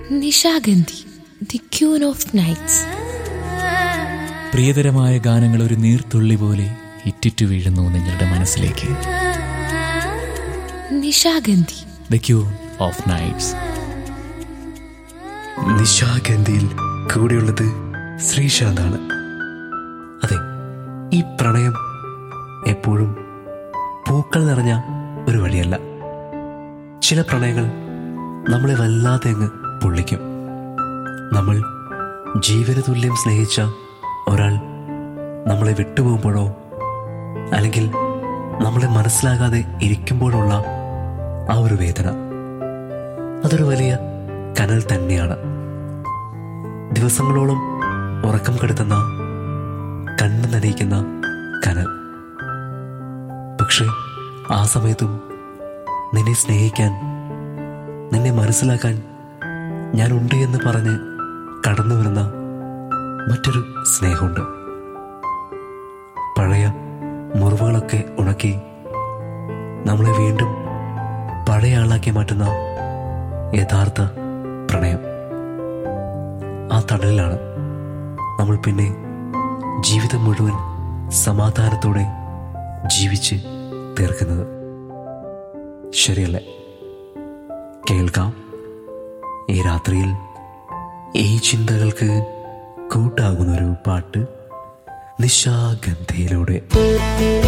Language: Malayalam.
Nishagandhi the queen of nights പ്രിയതരമായ ഗാനങ്ങൾ ഒരു നീർത്തുള്ളി പോലെ ഇറ്റിറ്റു വീഴുന്നു നിങ്ങളുടെ മനസ്സിലേക്ക് Nishagandhi the queen of nights നിശാഗന്ധിയിൽ കൂടെയുള്ളത് ശ്രീശാന്താണ് അതെ ഈ പ്രണയം എപ്പോഴും പൂക്കൾ നിറഞ്ഞ ഒരു വഴിയല്ല ചില പ്രണയങ്ങൾ നമ്മളെ വല്ലാതെ അങ്ങ് പൊള്ളിക്കും നമ്മൾ ജീവന തുല്യം സ്നേഹിച്ച ഒരാൾ നമ്മളെ വിട്ടുപോകുമ്പോഴോ അല്ലെങ്കിൽ നമ്മളെ മനസ്സിലാകാതെ ഇരിക്കുമ്പോഴുള്ള ആ ഒരു വേദന അതൊരു വലിയ കനൽ തന്നെയാണ് ദിവസങ്ങളോളം ഉറക്കം കെടുത്തുന്ന കണ്ണ് നനയിക്കുന്ന കനൽ പക്ഷേ ആ സമയത്തും നിന്നെ സ്നേഹിക്കാൻ നിന്നെ മനസ്സിലാക്കാൻ ഞാനുണ്ട് എന്ന് പറഞ്ഞ് കടന്നു വരുന്ന മറ്റൊരു സ്നേഹമുണ്ട് പഴയ മുറിവുകളൊക്കെ ഉണക്കി നമ്മളെ വീണ്ടും പഴയ ആളാക്കി മാറ്റുന്ന യഥാർത്ഥ പ്രണയം ആ തണലിലാണ് നമ്മൾ പിന്നെ ജീവിതം മുഴുവൻ സമാധാനത്തോടെ ജീവിച്ച് തീർക്കുന്നത് ശരിയല്ലേ കേൾക്കാം ഈ രാത്രിയിൽ ഈ ചിന്തകൾക്ക് കൂട്ടാകുന്നൊരു പാട്ട് നിശാഗന്ധയിലൂടെ